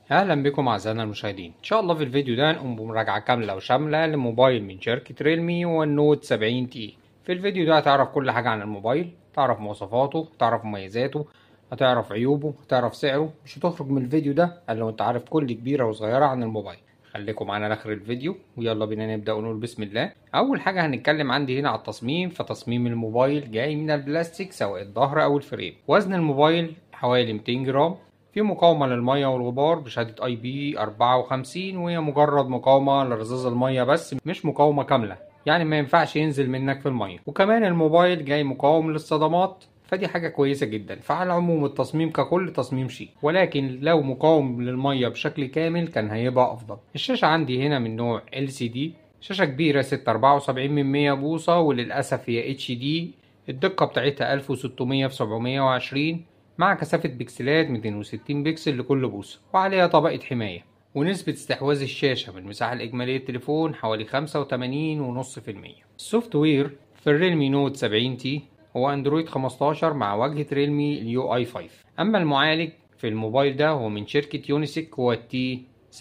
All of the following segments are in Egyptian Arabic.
اهلا بكم اعزائنا المشاهدين ان شاء الله في الفيديو ده نقوم بمراجعه كامله وشامله لموبايل من شركه ريلمي والنوت 70 تي في الفيديو ده هتعرف كل حاجه عن الموبايل تعرف مواصفاته تعرف مميزاته هتعرف عيوبه هتعرف سعره مش هتخرج من الفيديو ده الا لو انت عارف كل كبيره وصغيره عن الموبايل خليكم معانا لاخر الفيديو ويلا بينا نبدا ونقول بسم الله اول حاجه هنتكلم عندي هنا على التصميم فتصميم الموبايل جاي من البلاستيك سواء الظهر او الفريم وزن الموبايل حوالي 200 جرام في مقاومة للمية والغبار بشهادة اي بي 54 وهي مجرد مقاومة لرذاذ المية بس مش مقاومة كاملة يعني ما ينفعش ينزل منك في المية وكمان الموبايل جاي مقاوم للصدمات فدي حاجة كويسة جدا فعلى العموم التصميم ككل تصميم شيك ولكن لو مقاوم للمية بشكل كامل كان هيبقى أفضل الشاشة عندي هنا من نوع LCD شاشة كبيرة 674 من 100 بوصة وللأسف هي HD الدقة بتاعتها 1600 في 720 مع كثافة بكسلات 260 بكسل لكل بوصة وعليها طبقة حماية ونسبة استحواذ الشاشة بالمساحة الإجمالية للتليفون حوالي 85.5% السوفت وير في الريلمي نوت 70 تي هو اندرويد 15 مع واجهة ريلمي اليو اي 5 أما المعالج في الموبايل ده هو من شركة يونيسك هو التي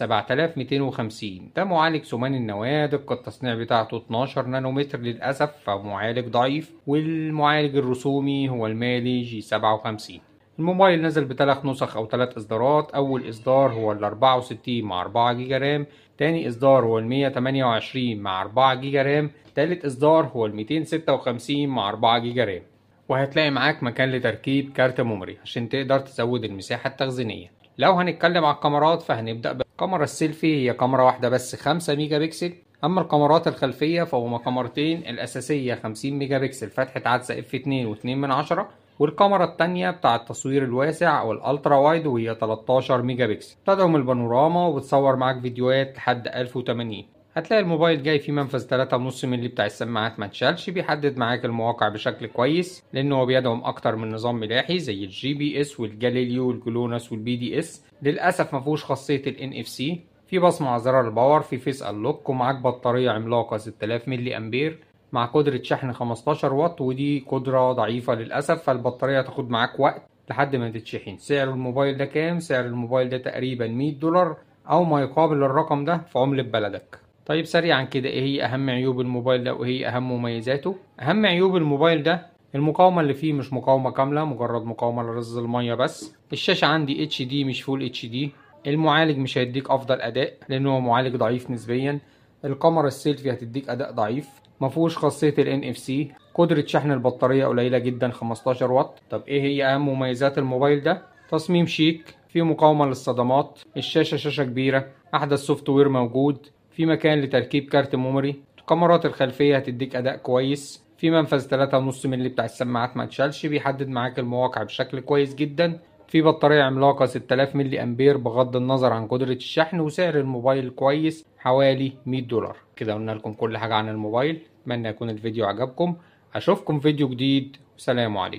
7250 ده معالج ثماني النواة دقة التصنيع بتاعته 12 نانومتر للأسف فمعالج ضعيف والمعالج الرسومي هو المالي جي 57 الموبايل نزل بثلاث نسخ او ثلاث اصدارات اول اصدار هو ال 64 مع 4 جيجا رام تاني اصدار هو ال 128 مع 4 جيجا رام تالت اصدار هو ال 256 مع 4 جيجا رام وهتلاقي معاك مكان لتركيب كارت ميموري عشان تقدر تزود المساحة التخزينية لو هنتكلم على الكاميرات فهنبدأ بالكاميرا السيلفي هي كاميرا واحدة بس 5 ميجا بكسل اما الكاميرات الخلفية فهما كاميرتين الاساسية 50 ميجا بكسل فتحة عدسة اف 2 و2 من عشرة والكاميرا التانية بتاع التصوير الواسع أو الألترا وايد وهي 13 ميجا بكسل تدعم البانوراما وبتصور معاك فيديوهات لحد 1080 هتلاقي الموبايل جاي فيه منفذ 3.5 مللي بتاع السماعات ما اتشالش بيحدد معاك المواقع بشكل كويس لأنه هو بيدعم أكتر من نظام ملاحي زي الجي بي اس والجاليليو والجلوناس والبي دي اس للأسف مفهوش خاصية ال NFC في بصمة على زرار الباور في فيس انلوك ومعاك بطارية عملاقة 6000 ملي أمبير مع قدرة شحن 15 واط ودي قدرة ضعيفة للأسف فالبطارية هتاخد معاك وقت لحد ما تتشحن سعر الموبايل ده كام؟ سعر الموبايل ده تقريبا 100 دولار أو ما يقابل الرقم ده في عملة بلدك طيب سريعا كده ايه هي أهم عيوب الموبايل ده وهي أهم مميزاته؟ أهم عيوب الموبايل ده المقاومة اللي فيه مش مقاومة كاملة مجرد مقاومة لرز المية بس الشاشة عندي اتش دي مش فول اتش دي المعالج مش هيديك أفضل أداء لأنه هو معالج ضعيف نسبيا الكاميرا السيلفي هتديك أداء ضعيف مفهوش خاصية ال NFC قدرة شحن البطارية قليلة جدا 15 واط طب ايه هي اهم مميزات الموبايل ده تصميم شيك في مقاومة للصدمات الشاشة شاشة كبيرة احدث سوفت وير موجود في مكان لتركيب كارت ميموري الكاميرات الخلفية هتديك اداء كويس في منفذ 3.5 مللي بتاع السماعات ما اتشالش بيحدد معاك المواقع بشكل كويس جدا في بطارية عملاقة 6000 ملي أمبير بغض النظر عن قدرة الشحن وسعر الموبايل كويس حوالي 100 دولار كده قلنا لكم كل حاجة عن الموبايل أتمنى يكون الفيديو عجبكم أشوفكم فيديو جديد وسلام عليكم